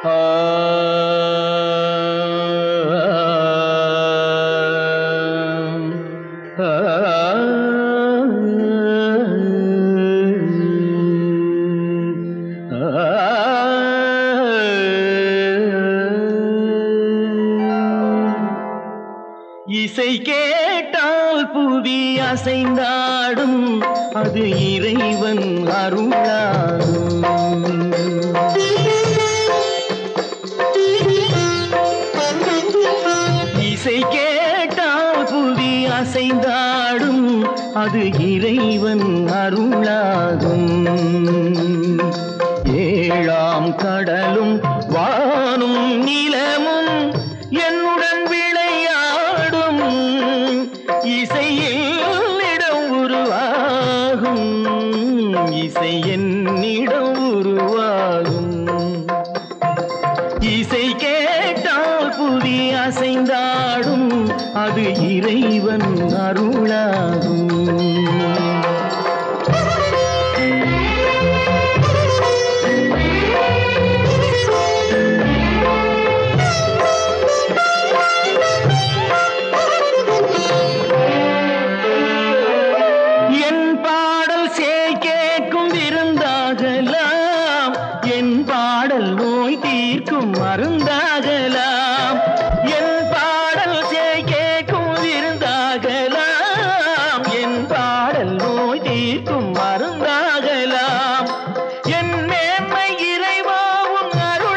இசை கேட்டால் புவி அசைந்தாடும் அது இறைவன் அருளாகும் இசை கேட்டால் புவி அசைந்தாடும் அது இறைவன் அருளாகும் ஏழாம் கடலும் வானும் நிலமும் என்னுடன் விளையாடும் இசையில் இடம் உருவாகும் இசை என்னிடம் உருவாகும் இசை கேட்டால் புதி அசைந்தாடும் அது இறைவன் அருளாகும் என் பாடல் சேய் கேட்கும் விருந்தாகலாம் என் பாடல் நோய் தீர்க்கும் மருந்தாகலாம் என் பாடல் சேய் கேட்கும் விருந்தாகலாம் என் பாடல் நோய் தீர்க்கும் மருந்தாகலாம் என் மேன்மை இறைவாவும்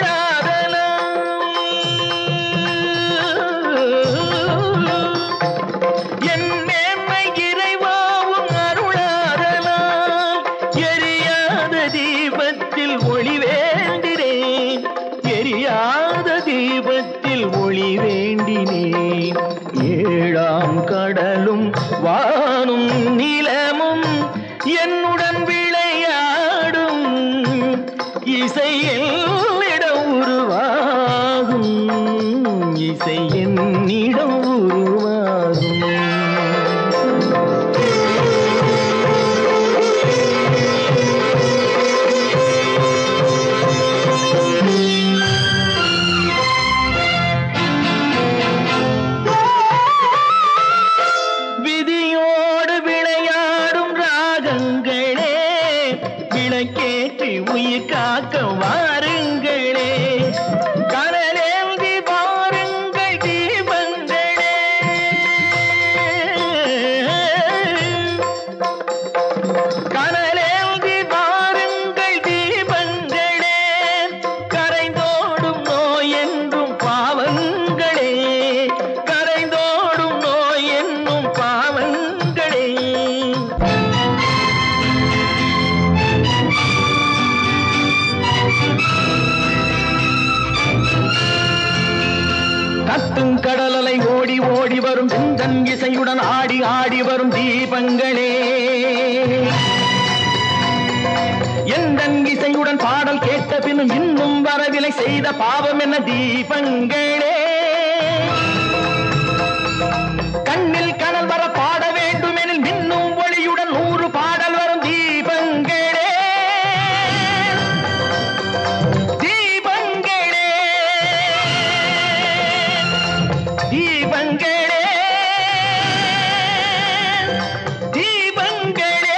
அருளாதலாம் என் மேன்மை இறைவாவும் அருளாதலாம் எரியாத தீபத்தில் ஒளி வேண்டினேன் எரியாத தீபத்தில் ஒளி வேண்டினேன் ஏழாம் கடலும் வானும் நிலமும் என்னுடன் விளையாடும் இசையில் இடம் உருவாகும் இசை என்னிடம் உருவாகும் விதியோடு விளையாடும் ராகங்களே விளக்கேற்றி உயிர் காக்க வாருங்களே கனலேந்தி பாருங்கள் தீபங்களே கனலேந்தி பாருங்கள் தீபங்களே கரைந்தோடும் நோய் என்றும் பாவங்களே கரைந்தோடும் நோய் என்னும் பாவங்களே கத்தும் கடலலை ஓடி ஓடி வரும் செந்தன் இசையுடன் ஆடி ஆடி வரும் தீபங்களே எந்தன் இசையுடன் பாடல் கேட்ட பின்னும் இன்னும் வரவில்லை செய்த பாவம் என்ன தீபங்களே கண்ணில் கனல் வர பாட வேண்டுமெனில் மின்னும் ஒளியுடன் நூறு பாடல் வரும் தீபங்களே தீபங்களே தீபங்களே தீபங்களே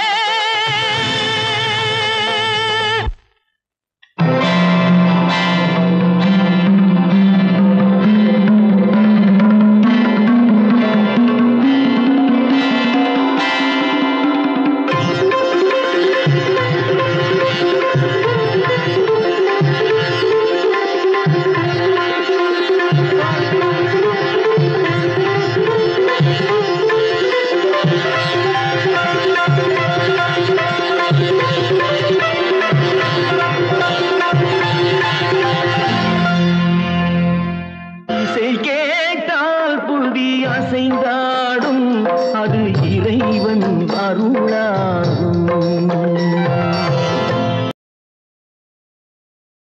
இசை கேட்டால் புதி அசைந்தாடும் அது இறைவன் அருளாகும்